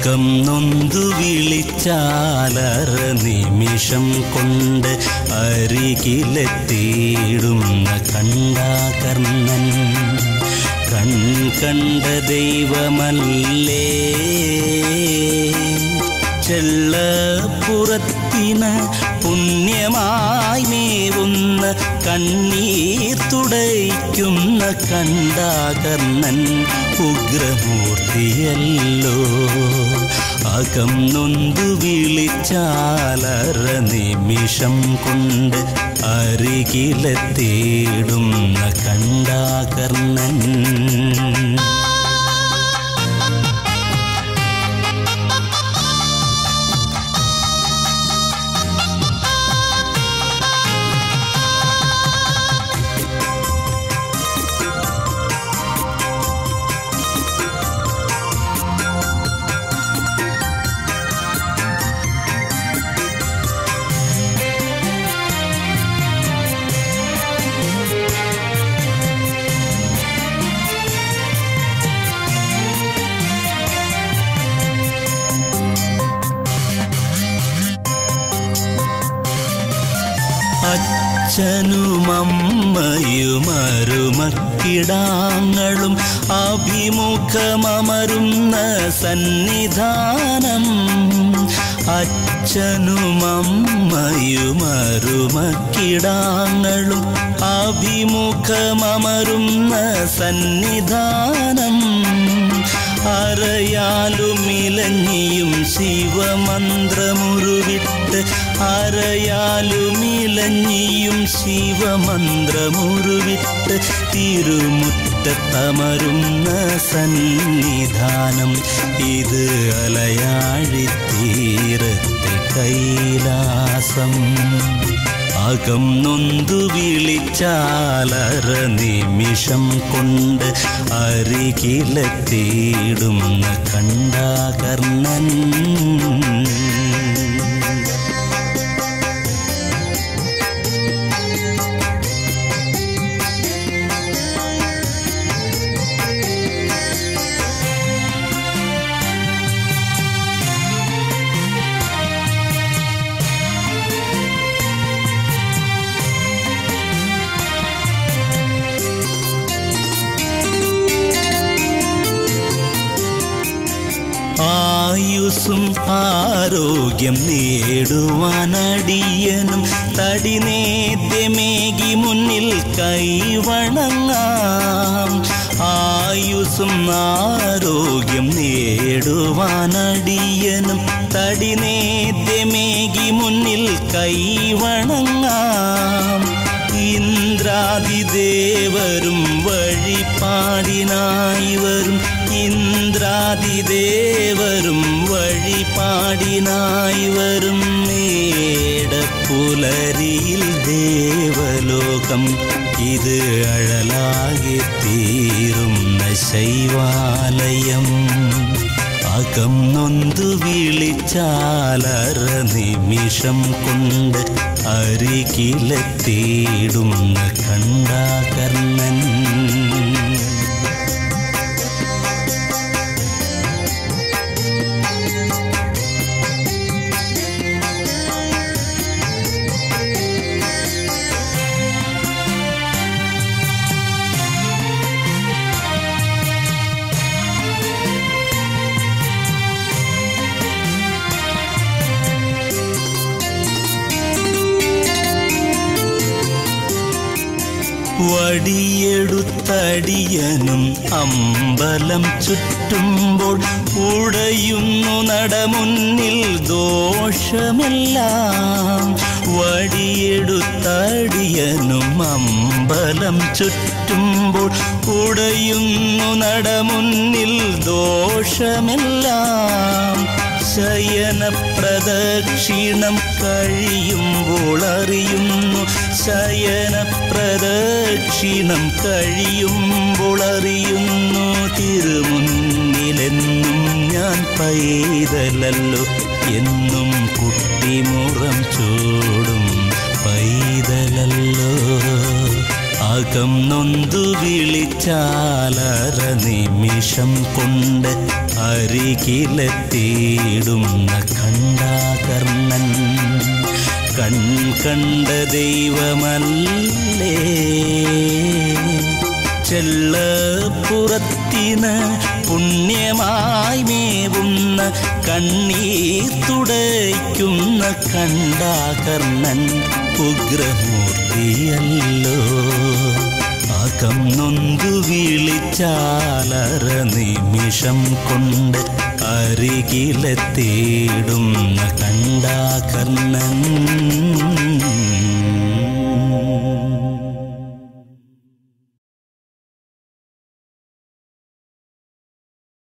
അകം നൊന്തു വിളിച്ചാലറ നിമിഷം കൊണ്ട് അരികിലെത്തിയിടുന്ന കണ്ടാകർണൻ കൺ കണ്ട ദൈവമല്ലേ ചെള്ളപ്പുറത്തിന് പുണ്യമായി മേവുന്ന കണ്ണീർ തുടയ്ക്കുന്ന കണ്ടാകർണൻ ഉഗ്രമൂർത്തിയല്ലോ അകം നൊന്തു വിളിച്ചാലറ നിമിഷം കൊണ്ട് അരികിലെത്തിയിടുന്ന കണ്ടാകർണൻ അച്ഛനുമമ്മയുമരുമക്കിടാങ്ങളും അഭിമുഖമമരുന്ന സന്നിധാനം അച്ഛനുമമ്മയുമരുമക്കിടാങ്ങളും അഭിമുഖമമരുന്ന സന്നിധാനം അരയാലുമിലഞ്ഞിയും ശിവമന്ത്രമുരുവിട്ട് അരയാലുമിലഞ്ഞിയും ശിവമന്ത്രമുരുവിട്ട് തിരുമുറ്റത്തമരുന്ന സന്നിധാനം ഇത് അലയാഴിത്തീരത്തെ കൈലാസം അകം നൊന്തു വിളിച്ചാലറ നിമിഷം കൊണ്ട് അരികിലെത്തിയിടുന്ന കണ്ടാകർണൻ ആയുസ്സും ആരോഗ്യം നേടുവാനടിയനും തടിനേദ്യമേകി മുന്നിൽ കൈവണങ്ങാം ആയുസ്സും ആരോഗ്യം നേടുവാനടിയനും തടിനേദ്യമേകി മുന്നിൽ കൈവണങ്ങാം ഇന്ദ്രാതിദേവരും വഴിപാടിനായി വരും ഇന്ദ്രാതിദേവരും വഴിപാടിനായി വരും മേടപ്പുലരിയിൽ ദേവലോകം ഇത് അഴലാകെ തീരുന്ന ശൈവാലയം അകം നൊന്തു വിളിച്ചാലറ നിമിഷം കൊണ്ട് അരികിലെത്തിയിടുന്ന കണ്ടാകർണൻ വടിയെടുത്തടിയനും അമ്പലം ചുറ്റുമ്പോൾ ഉടയുന്നു നടമുന്നിൽ ദോഷമെല്ലാം വടിയെടുത്തടിയനും അമ്പലം ചുറ്റുമ്പോൾ ഉടയുന്നു നടമുന്നിൽ ദോഷമെല്ലാം ശയന പ്രദക്ഷിണം കഴിയുമ്പോൾ അറിയുന്നു ശയന പ്രദക്ഷിണം കഴിയുമ്പോൾ അറിയുന്നു തിരുമുന്നിലെന്നും ഞാൻ പൈതലല്ലോ എന്നും കുട്ടിമുറം ചൂടും പൈതലല്ലോ അകം നൊന്തു വിളിച്ചാലര നിമിഷം കൊണ്ട് അരികിലെത്തിയിടുന്ന കണ്ടാകർണൻ കൺ കണ്ട ദൈവമല്ലേ ചെള്ളപ്പുറത്തിന് പുണ്യമായി മേവുന്ന കണ്ണീർ തുടയ്ക്കുന്ന കണ്ടാകർണൻ ഉഗ്രമൂർത്തിയല്ലോ അകം നൊന്തു വിളിച്ചാലറ നിമിഷം കൊണ്ട് അരികിലെത്തിയിടുന്ന കണ്ടാകർണൻ